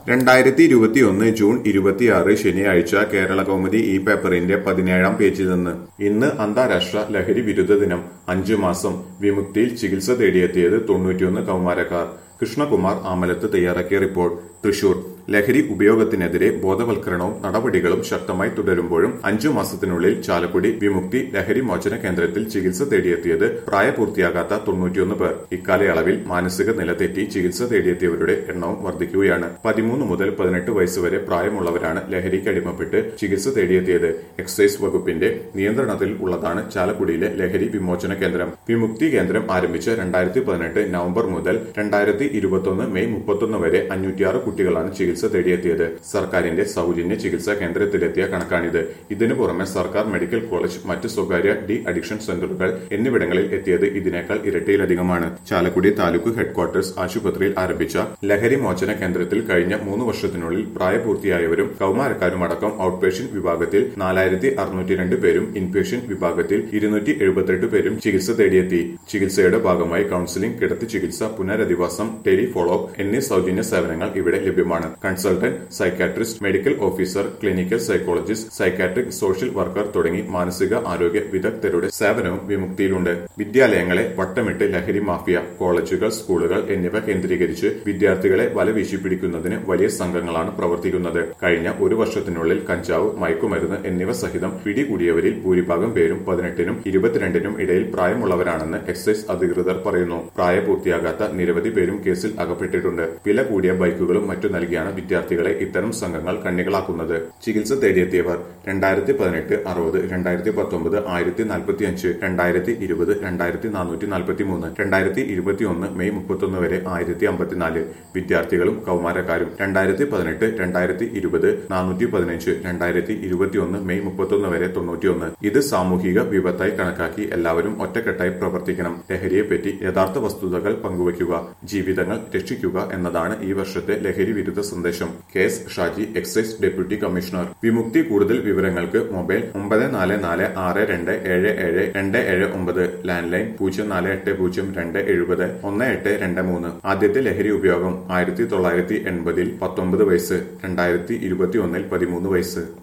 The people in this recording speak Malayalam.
രണ്ടായിരത്തി ഇരുപത്തിയൊന്ന് ജൂൺ ഇരുപത്തിയാറ് ശനിയാഴ്ച കേരള കൗമുദി ഈ പേപ്പറിന്റെ പതിനേഴാം പേജിൽ നിന്ന് ഇന്ന് അന്താരാഷ്ട്ര ലഹരി വിരുദ്ധ ദിനം അഞ്ചു മാസം വിമുക്തിയിൽ ചികിത്സ തേടിയെത്തിയത് തൊണ്ണൂറ്റിയൊന്ന് കൗമാരക്കാർ കൃഷ്ണകുമാർ ആമലത്ത് തയ്യാറാക്കിയ റിപ്പോർട്ട് തൃശൂർ ലഹരി ഉപയോഗത്തിനെതിരെ ബോധവൽക്കരണവും നടപടികളും ശക്തമായി തുടരുമ്പോഴും അഞ്ചു മാസത്തിനുള്ളിൽ ചാലക്കുടി വിമുക്തി ലഹരി മോചന കേന്ദ്രത്തിൽ ചികിത്സ തേടിയെത്തിയത് പ്രായപൂർത്തിയാകാത്ത തൊണ്ണൂറ്റിയൊന്ന് പേർ ഇക്കാലയളവിൽ മാനസിക നില തെറ്റി ചികിത്സ തേടിയെത്തിയവരുടെ എണ്ണവും വർദ്ധിക്കുകയാണ് പതിമൂന്ന് മുതൽ പതിനെട്ട് വയസ്സുവരെ പ്രായമുള്ളവരാണ് ലഹരിക്ക് അടിമപ്പെട്ട് ചികിത്സ തേടിയെത്തിയത് എക്സൈസ് വകുപ്പിന്റെ നിയന്ത്രണത്തിൽ ഉള്ളതാണ് ചാലക്കുടിയിലെ ലഹരി വിമോചന കേന്ദ്രം വിമുക്തി കേന്ദ്രം ആരംഭിച്ച രണ്ടായിരത്തി പതിനെട്ട് നവംബർ മുതൽ രണ്ടായിരത്തി ഇരുപത്തൊന്ന് മെയ് മുപ്പത്തൊന്ന് വരെ അഞ്ഞൂറ്റിയാറ് കുട്ടികളാണ് ചികിത്സ തേടിയെത്തിയത് സർക്കാരിന്റെ സൗജന്യ ചികിത്സാ കേന്ദ്രത്തിലെത്തിയ കണക്കാണിത് ഇതിനു പുറമെ സർക്കാർ മെഡിക്കൽ കോളേജ് മറ്റ് സ്വകാര്യ ഡി അഡിക്ഷൻ സെന്ററുകൾ എന്നിവിടങ്ങളിൽ എത്തിയത് ഇതിനേക്കാൾ ഇരട്ടിയിലധികമാണ് ചാലക്കുടി താലൂക്ക് ഹെഡ്ക്വാർട്ടേഴ്സ് ആശുപത്രിയിൽ ആരംഭിച്ച ലഹരി മോചന കേന്ദ്രത്തിൽ കഴിഞ്ഞ മൂന്ന് വർഷത്തിനുള്ളിൽ പ്രായപൂർത്തിയായവരും കൌമാരക്കാരുമടക്കം ഔട്ട് പേഷ്യന്റ് വിഭാഗത്തിൽ നാലായിരത്തി അറുന്നൂറ്റി രണ്ട് പേരും ഇൻപേഷ്യന്റ് വിഭാഗത്തിൽ ഇരുന്നൂറ്റി എഴുപത്തിയെട്ട് പേരും ചികിത്സ തേടിയെത്തി ചികിത്സയുടെ ഭാഗമായി കൌൺസിലിംഗ് കിടത്തി ചികിത്സ പുനരധിവാസം ടെലി ഫോളോ അപ്പ് എന്നീ സൗജന്യ സേവനങ്ങൾ ഇവിടെ ലഭ്യമാണ് consultant psychiatrist medical officer clinical psychologist psychiatric social worker തുടങ്ങി മാനസിക ആരോഗ്യ വിദഗ്ധരുടെ സേവനവും വിമുക്തിയിലുണ്ട് വിദ്യാലയങ്ങളെ വട്ടമിട്ട് ലഹരി മാഫിയ കോളേജുകൾ സ്കൂളുകൾ എന്നിവ കേന്ദ്രീകരിച്ച് വിദ്യാർത്ഥികളെ വലവീശി പിടിക്കുന്നതിന് വലിയ സംഘങ്ങളാണ് പ്രവർത്തിക്കുന്നത് കഴിഞ്ഞ ഒരു വർഷത്തിനുള്ളിൽ കഞ്ചാവ് മയക്കുമരുന്ന് എന്നിവ സഹിതം പിടികൂടിയവരിൽ ഭൂരിഭാഗം പേരും പതിനെട്ടിനും ഇരുപത്തിരണ്ടിനും ഇടയിൽ പ്രായമുള്ളവരാണെന്ന് എക്സൈസ് അധികൃതർ പറയുന്നു പ്രായപൂർത്തിയാകാത്ത നിരവധി പേരും കേസിൽ അകപ്പെട്ടിട്ടുണ്ട് വില കൂടിയ ബൈക്കുകളും മറ്റു നൽകിയാണ് വിദ്യാർത്ഥികളെ ഇത്തരം സംഘങ്ങൾ കണ്ണികളാക്കുന്നത് ചികിത്സ തേടിയെത്തിയവർ രണ്ടായിരത്തി പതിനെട്ട് അറുപത് രണ്ടായിരത്തി പത്തൊമ്പത് ആയിരത്തി നാൽപ്പത്തി അഞ്ച് രണ്ടായിരത്തി ഇരുപത് രണ്ടായിരത്തി നാനൂറ്റി നാൽപ്പത്തി മൂന്ന് രണ്ടായിരത്തി ഇരുപത്തിയൊന്ന് മെയ് മുപ്പത്തൊന്ന് വരെ ആയിരത്തി അമ്പത്തിനാല് വിദ്യാർത്ഥികളും കൌമാരക്കാരും രണ്ടായിരത്തി പതിനെട്ട് രണ്ടായിരത്തി ഇരുപത് നാനൂറ്റി പതിനഞ്ച് രണ്ടായിരത്തി ഇരുപത്തിയൊന്ന് മെയ് മുപ്പത്തൊന്ന് വരെ തൊണ്ണൂറ്റിയൊന്ന് ഇത് സാമൂഹിക വിപത്തായി കണക്കാക്കി എല്ലാവരും ഒറ്റക്കെട്ടായി പ്രവർത്തിക്കണം ലഹരിയെപ്പറ്റി യഥാർത്ഥ വസ്തുതകൾ പങ്കുവയ്ക്കുക ജീവിതങ്ങൾ രക്ഷിക്കുക എന്നതാണ് ഈ വർഷത്തെ ലഹരി വിരുദ്ധ സന്ദേശം K S Shaji excise deputy commissioner Vimukthi കൂടുതൽ വിവരങ്ങൾക്ക് മൊബൈൽ ഒമ്പത് നാല് നാല് ആറ് രണ്ട് ഏഴ് ഏഴ് രണ്ട് ഏഴ് ഒമ്പത് ലാൻഡ് ലൈൻ പൂജ്യം നാല് എട്ട് പൂജ്യം രണ്ട് എഴുപത് ഒന്ന് എട്ട് രണ്ട് മൂന്ന് ആദ്യത്തെ ലഹരി ഉപയോഗം ആയിരത്തി തൊള്ളായിരത്തി എൺപതിൽ പത്തൊമ്പത് വയസ്സ് രണ്ടായിരത്തി ഇരുപത്തി ഒന്നിൽ പതിമൂന്ന് വയസ്സ്